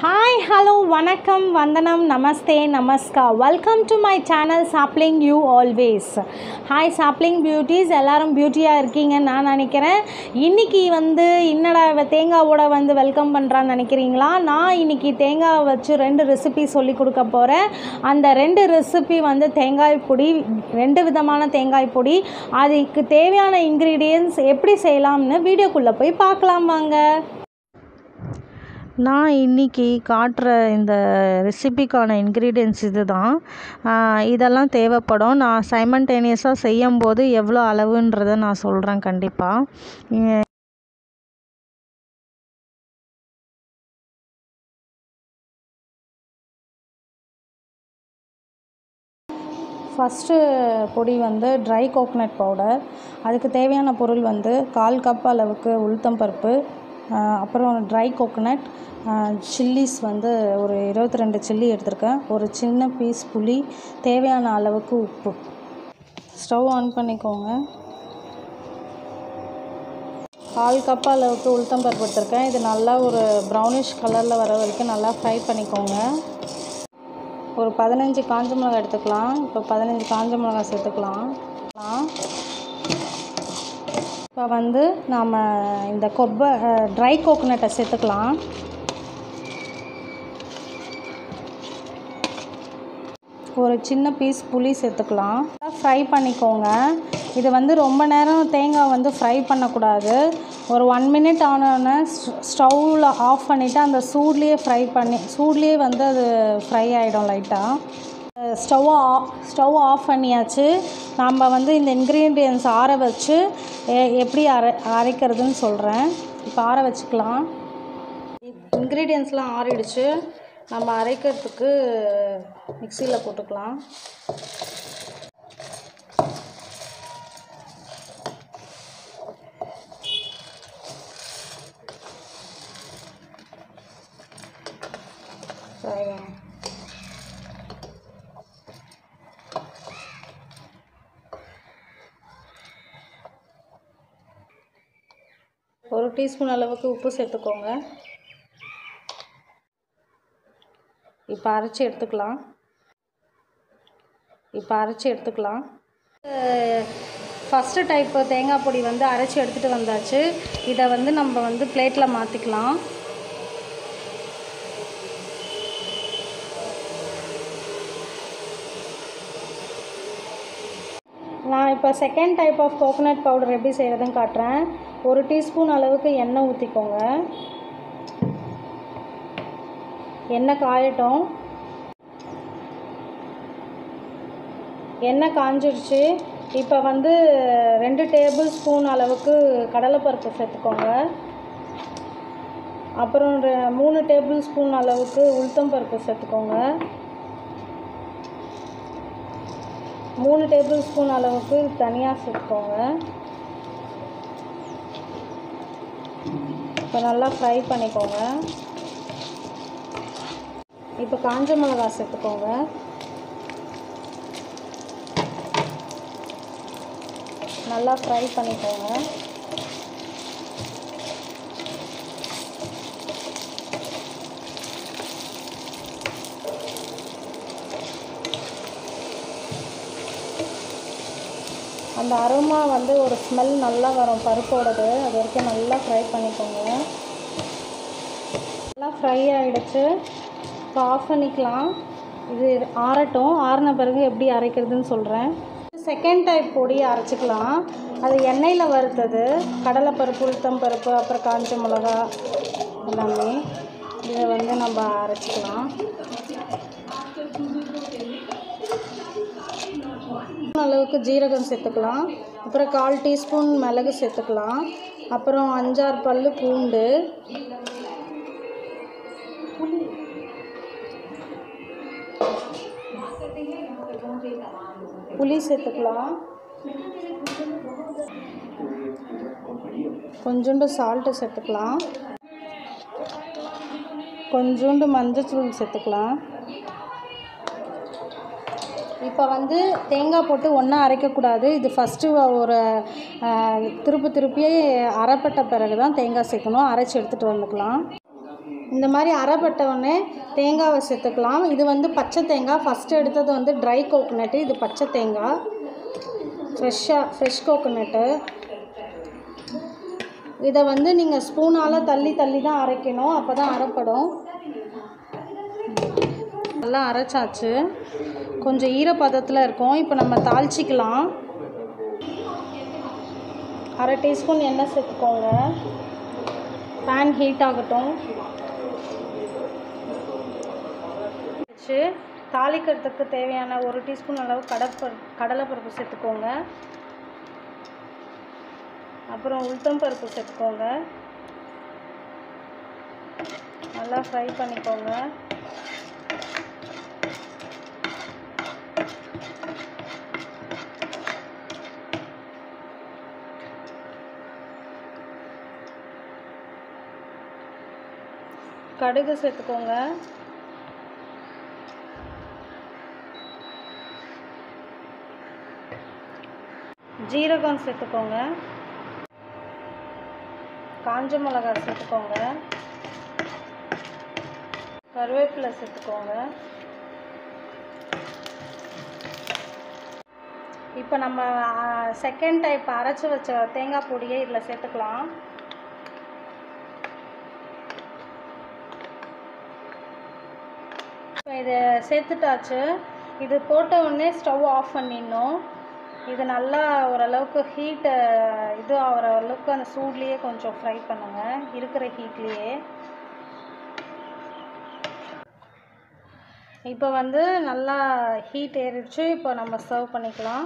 hi hello வணக்கம் வந்தனம் நமஸ்தே நமஸ்கா வெல்கம் டு மை சேனல் சாப்ளிங் யூ ஆல்வேஸ் ஹாய் சாப்ளிங் பியூட்டிஸ் எல்லாரும் பியூட்டியாக இருக்கீங்கன்னு நான் நினைக்கிறேன் இன்றைக்கி வந்து இன்னடா இவ தேங்காவோட வந்து வெல்கம் பண்ணுறான்னு நினைக்கிறீங்களா நான் இன்றைக்கி தேங்காய் வச்சு ரெண்டு ரெசிபி சொல்லி கொடுக்க போகிறேன் அந்த ரெண்டு ரெசிபி வந்து தேங்காய் பொடி ரெண்டு விதமான தேங்காய் பொடி அதுக்கு தேவையான இன்க்ரீடியன்ஸ் எப்படி செய்யலாம்னு வீடியோக்குள்ளே போய் பார்க்கலாம் வாங்க நான் இன்றைக்கி காட்டுற இந்த ரெசிபிக்கான இன்க்ரீடியன்ஸ் இது தான் இதெல்லாம் தேவைப்படும் நான் சைமன்டேனியஸாக செய்யும்போது எவ்வளோ அளவுன்றதை நான் சொல்கிறேன் கண்டிப்பாக ஃபஸ்ட்டு பொடி வந்து ட்ரை கோகனட் பவுடர் அதுக்கு தேவையான பொருள் வந்து கால் கப் அளவுக்கு உளுத்தம்பருப்பு ஆஹ் அப்புறம் ட்ரை கோகனட் சில்லிஸ் வந்து ஒரு இருபத்தி ரெண்டு சில்லி எடுத்திருக்கேன் ஒரு சின்ன பீஸ் புளி தேவையான அளவுக்கு உப்பு ஸ்டவ் ஆன் பண்ணிக்கோங்க கால் கப் அளவுக்கு உளுத்தம்பருப்பு எடுத்திருக்கேன் இது நல்லா ஒரு ப்ரௌனிஷ் கலரில் வர வரைக்கும் நல்லா ஃப்ரை பண்ணிக்கோங்க ஒரு பதினஞ்சு காஞ்ச மிளகாய் எடுத்துக்கலாம் இப்போ பதினஞ்சு காஞ்ச மிளகாய் சேர்த்துக்கலாம் இப்போ வந்து நாம் இந்த கொப்பை ட்ரை கோகனட்டை சேர்த்துக்கலாம் ஒரு சின்ன பீஸ் புளி சேர்த்துக்கலாம் ஃப்ரை பண்ணிக்கோங்க இது வந்து ரொம்ப நேரம் தேங்காய் வந்து ஃப்ரை பண்ணக்கூடாது ஒரு ஒன் மினிட் ஆனோடனே ஸ்டவ்வில் ஆஃப் பண்ணிவிட்டு அந்த சூட்லேயே ஃப்ரை பண்ணி சூட்லேயே வந்து அது ஃப்ரை ஆகிடும் லைட்டாக ஸ்டவ்வை ஆ ஸ்டவ் ஆஃப் பண்ணியாச்சு நம்ம வந்து இந்த இன்க்ரீடியன்ஸ் ஆற வச்சு எ- எப்படி அரை அரைக்கிறதுன்னு சொல்கிறேன் இப்போ ஆற வச்சுக்கலாம் இன்க்ரீடியன்ஸ்லாம் ஆறிடுச்சு நம்ம அரைக்கிறதுக்கு மிக்சியில் போட்டுக்கலாம் சரி ஒரு டீஸ்பூன் அளவுக்கு உப்பு சேர்த்துக்கோங்க இப்போ அரைச்சி எடுத்துக்கலாம் இப்போ அரைச்சி எடுத்துக்கலாம் ஃபஸ்ட்டு டைப்பு தேங்காய் பொடி வந்து அரைச்சி எடுத்துகிட்டு வந்தாச்சு இதை வந்து நம்ம வந்து பிளேட்டில் மாற்றிக்கலாம் நான் இப்போ second type of coconut powder எப்படி செய்கிறதுன்னு காட்டுறேன் ஒரு டீஸ்பூன் அளவுக்கு எண்ணெய் ஊற்றிக்கோங்க எண்ணெய் காயட்டும் எண்ணெய் காஞ்சிருச்சு இப்போ வந்து ரெண்டு டேபிள் ஸ்பூன் அளவுக்கு கடலைப்பருப்பு சேர்த்துக்கோங்க அப்புறம் ரெ- மூணு டேபிள் ஸ்பூன் அளவுக்கு உளுத்தம்பருப்பு சேர்த்துக்கோங்க மூணு டேபிள் ஸ்பூன் அளவுக்கு தனியாக சேர்த்துக்கோங்க இப்போ நல்லா ஃப்ரை பண்ணிக்கோங்க இப்போ காஞ்ச மிளகா சேர்த்துக்கோங்க நல்லா ஃப்ரை பண்ணிக்கோங்க அந்த அரோமா வந்து ஒரு ஸ்மெல் நல்லா வரும் பருப்போடது அது வரைக்கும் நல்லா ஃப்ரை பண்ணிக்கோங்க நல்லா ஃப்ரை ஆகிடுச்சு இப்போ ஆஃப் பண்ணிக்கலாம் இது ஆறட்டும் ஆறின பிறகு எப்படி அரைக்கிறதுன்னு சொல்கிறேன் செகண்ட் டைப் பொடி அரைச்சிக்கலாம் அது எண்ணெயில் வறுத்தது கடலைப்பருப்பு உளுத்தம் பருப்பு அப்புறம் காஞ்ச மிளகா எல்லாமே இதை வந்து நம்ம அரைச்சிக்கலாம் அளவுக்கு ஜீரகம் சேர்த்துக்கலாம் அப்புறம் கால் டீஸ்பூன் மிளகு சேர்த்துக்கலாம் அப்புறம் அஞ்சாறு பல்லு பூண்டு புளி சேர்த்துக்கலாம் கொஞ்சோண்டு சால்ட்டு சேர்த்துக்கலாம் கொஞ்சோண்டு மஞ்சத்தூள் சேர்த்துக்கலாம் இப்போ வந்து தேங்காய் போட்டு ஒன்றா அரைக்கக்கூடாது இது ஃபஸ்ட்டு ஒரு ஆஹ், திருப்பி திருப்பி அரைப்பட்ட பிறகு தான் தேங்காய் சேர்க்கணும் அரைச்சி எடுத்துகிட்டு வந்துக்கலாம் இந்த மாதிரி அரைப்பட்ட உடனே தேங்காவை சேர்த்துக்கலாம் இது வந்து பச்சை தேங்காய் ஃபஸ்ட்டு எடுத்தது வந்து ட்ரை கோகோனட்டு இது பச்சை தேங்காய் ஃப்ரெஷ்ஷாக ஃப்ரெஷ் கோகோனட்டு இதை வந்து நீங்கள் ஸ்பூனால் தள்ளி தள்ளி தான் அரைக்கணும் அப்போ தான் அரைப்படும் நல்லா அரைச்சாச்சு கொஞ்சம் ஈரப்பதத்தில் இருக்கும் இப்போ நம்ம தாளிச்சிக்கலாம் அரை டீஸ்பூன் எண்ணெய் சேர்த்துக்கோங்க பேன் ஹீட் ஆகட்டும் வச்சு தாளிக்கிறதுக்கு தேவையான ஒரு டீஸ்பூன் அளவு கடப்பரு கடலைப்பருப்பு சேர்த்துக்கோங்க அப்புறம் உளுத்தம் பருப்பு சேர்த்துக்கோங்க நல்லா ஃப்ரை பண்ணிக்கோங்க கடுகு சேர்த்துக்கோங்க ஜீரகம் சேர்த்துக்கோங்க காஞ்ச மிளகாய் சேர்த்துக்கோங்க கருவேப்பிலை சேர்த்துக்கோங்க இப்போ நம்ம செகண்ட் டைப் அரைச்சி வச்ச தேங்காய் பொடியை இதில் சேர்த்துக்கலாம் இப்போ இதை சேர்த்துட்டாச்சு இது போட்ட உடனே ஸ்டவ் ஆஃப் பண்ணிடணும் இது நல்லா ஓரளவுக்கு ஹீட்டு இது ஆகிற அளவுக்கு அந்த சூட்லேயே கொஞ்சம் ஃப்ரை பண்ணுங்கள் இருக்கிற ஹீட்லேயே இப்போ வந்து நல்லா ஹீட் ஏறிடுச்சு இப்போ நம்ம சர்வ் பண்ணிக்கலாம்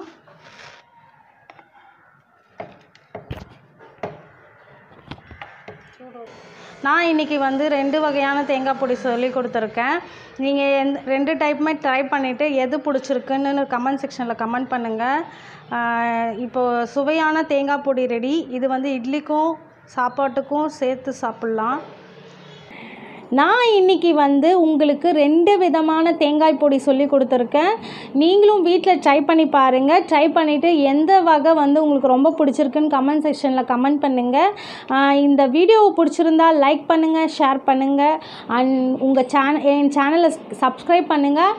நான் இன்றைக்கி வந்து ரெண்டு வகையான தேங்காய் பொடி சொல்லி கொடுத்துருக்கேன் நீங்கள் எந்த ரெண்டு டைப்புமே ட்ரை பண்ணிவிட்டு எது பிடிச்சிருக்குன்னு கமெண்ட் செக்ஷனில் கமெண்ட் பண்ணுங்கள் இப்போது சுவையான தேங்காய் பொடி ரெடி இது வந்து இட்லிக்கும் சாப்பாட்டுக்கும் சேர்த்து சாப்பிட்லாம் நான் இன்றைக்கி வந்து உங்களுக்கு ரெண்டு விதமான தேங்காய் பொடி சொல்லி கொடுத்துருக்கேன் நீங்களும் வீட்டில் ட்ரை பண்ணி பாருங்கள் ட்ரை பண்ணிவிட்டு எந்த வகை வந்து உங்களுக்கு ரொம்ப பிடிச்சிருக்குன்னு கமெண்ட் செக்ஷனில் கமெண்ட் பண்ணுங்கள் ஆஹ் இந்த வீடியோவை பிடிச்சிருந்தா லைக் பண்ணுங்கள் ஷேர் பண்ணுங்கள் அண்ட் உங்கள் சேனல் என் சேனலை சப்ஸ்கிரைப் பண்ணுங்கள்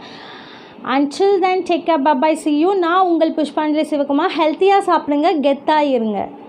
until then take care bye bye see you நான் உங்கள் புஷ்பாஞ்சலி சிவகுமார் ஹெல்த்தியாக சாப்பிடுங்க கெத்தாக இருங்க